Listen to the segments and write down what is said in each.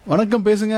வணக்கம் பேசுங்க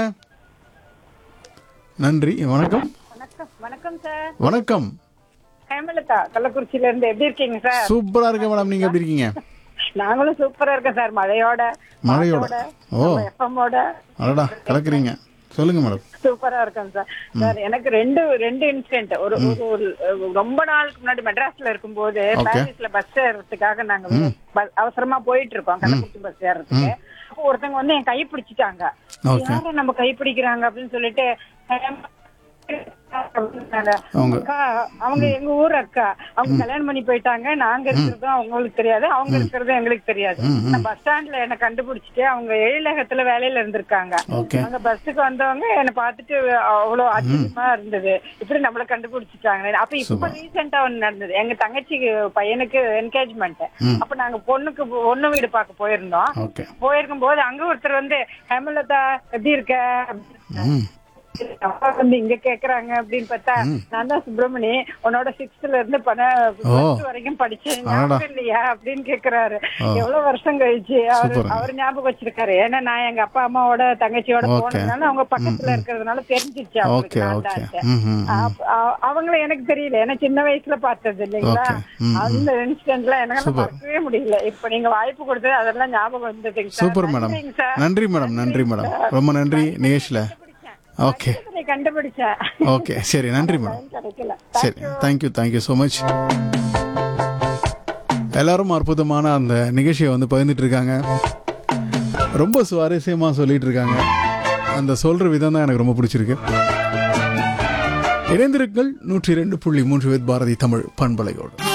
நன்றி வணக்கம் வணக்கம் வணக்கம் சார் வணக்கம் ஹேமலதா கள்ளக்குறிச்சியில இருந்து எப்படி இருக்கீங்க சார் சூப்பரா இருக்கேன் மேடம் நீங்க எப்படி இருக்கீங்க நாங்களும் சூப்பரா இருக்கோம் சார் மழையோட மழையோட. ஓ. எஃப்எம்மோட அடடா கலக்குறீங்க சொல்லுங்க மேடம் சூப்பரா இருக்கோம் சார் சார் எனக்கு ரெண்டு ரெண்டு இன்சிடென்ட் ஒரு ஒரு- ஒரு ரொம்ப நாளுக்கு முன்னாடி மெட்ராஸ்ல இருக்கும்போது Okay. பாரிஸ்ல பஸ் ஏறதுக்காக நாங்க ப- அவசரமா போயிட்டு இருக்கோம் கள்ளக்குறிச்சி பஸ் ஏறதுக்கு அப்போ ஒருத்தவங்க வந்து என் கை பிடிச்சிட்டாங்க Okay. யாரும் நம்ம கை பிடிக்கிறாங்க அப்படின்னு சொல்லிட்டு ஹேம- அப்படின்னாங்க. அவங்க. அக்கா, அவங்க எங்க ஊர் அக்கா அவங்க கல்யாணம் பண்ணி போயிட்டாங்க நாங்க இருக்கிறதும் அவங்களுக்கு தெரியாது அவங்க இருக்கிறதும் எங்களுக்கு தெரியாது நான் பஸ் ஸ்டாண்ட்ல என்ன கண்டுபிடிச்சிட்டு அவங்க எழிலகத்துல வேலையில இருந்திருக்காங்க ஓகே அங்க பஸ்ஸுக்கு வந்தவங்க என்ன பார்த்துட்டு அவ்வளவு ஆச்சரியமா இருந்தது இப்படி நம்மள கண்டுபிடிச்சிட்டாங்க அப்ப இப்ப ரீசெண்டா ஒண்ணு நடந்தது எங்க தங்கச்சிக்கு பையனுக்கு என்கேஜ்மெண்ட் அப்ப நாங்க பொண்ணுக்கு பொண்ணு வீடு பார்க்க போயிருந்தோம் ஓகே போயிருக்கும் போது அங்க ஒருத்தர் வந்து ஹேமலதா எப்படி இருக்க ம் அப்பா வந்து இங்க கேக்குறாங்க அப்படின்னு பார்த்தா நான் தான் சுப்பிரமணி உன்னோட சிக்ஸ்த்ல இருந்து பண ஓ. வரைக்கும் படிச்சேன் அடடா. ஞாபகம் இல்லையா அப்படின்னு கேக்குறாரு எவ்வளவு வருஷம் கழிச்சு அவரு சூப்பருங்க. அவர் ஞாபகம் வச்சிருக்காரு ஏன்னா நான் எங்க அப்பா அம்மாவோட தங்கச்சியோட Okay. போனதுனால அவங்க பக்கத்துல இருக்கிறதுனால தெரிஞ்சிச்சு அவங்களுக்கு ஓகே நான் ஓகே தான்ட்டு. ம் ம் அப்ப- அ- அவங்கள எனக்கு தெரியல ஏன்னா சின்ன வயசுல பார்த்தது இல்லைங்களா Okay. ம், ம். அந்த இன்சிடென்ட்ல எனக்கு Super. மறக்கவே முடியல இப்ப நீங்க வாய்ப்பு கொடுத்தது அதெல்லாம் ஞாபகம் வந்ததுங்க சார். சூப்பர் மேடம் நன்றிங்க சார். நன்றி மேடம் நன்றி மேடம் ரொம்ப நன்றி நிகேஷ்ல ஓகே இதை கண்டுபிடிச்சேன் ஓகே சரி நன்றி மேடம் கிடைக்கல சரி தேங்க்யூ தேங்க்யூ ஸோ மச் எல்லாரும் அற்புதமான அந்த நிகழ்ச்சியை வந்து பகிர்ந்துட்டு இருக்காங்க ரொம்ப சுவாரஸ்யமாக சொல்லிட்டு இருக்காங்க அந்த சொல்கிற விதம் தான் எனக்கு ரொம்ப பிடிச்சிருக்கு இணைந்திருங்கள் நூற்றி ரெண்டு புள்ளி மூன்று வேத் பாரதி தமிழ் பண்பலையோடு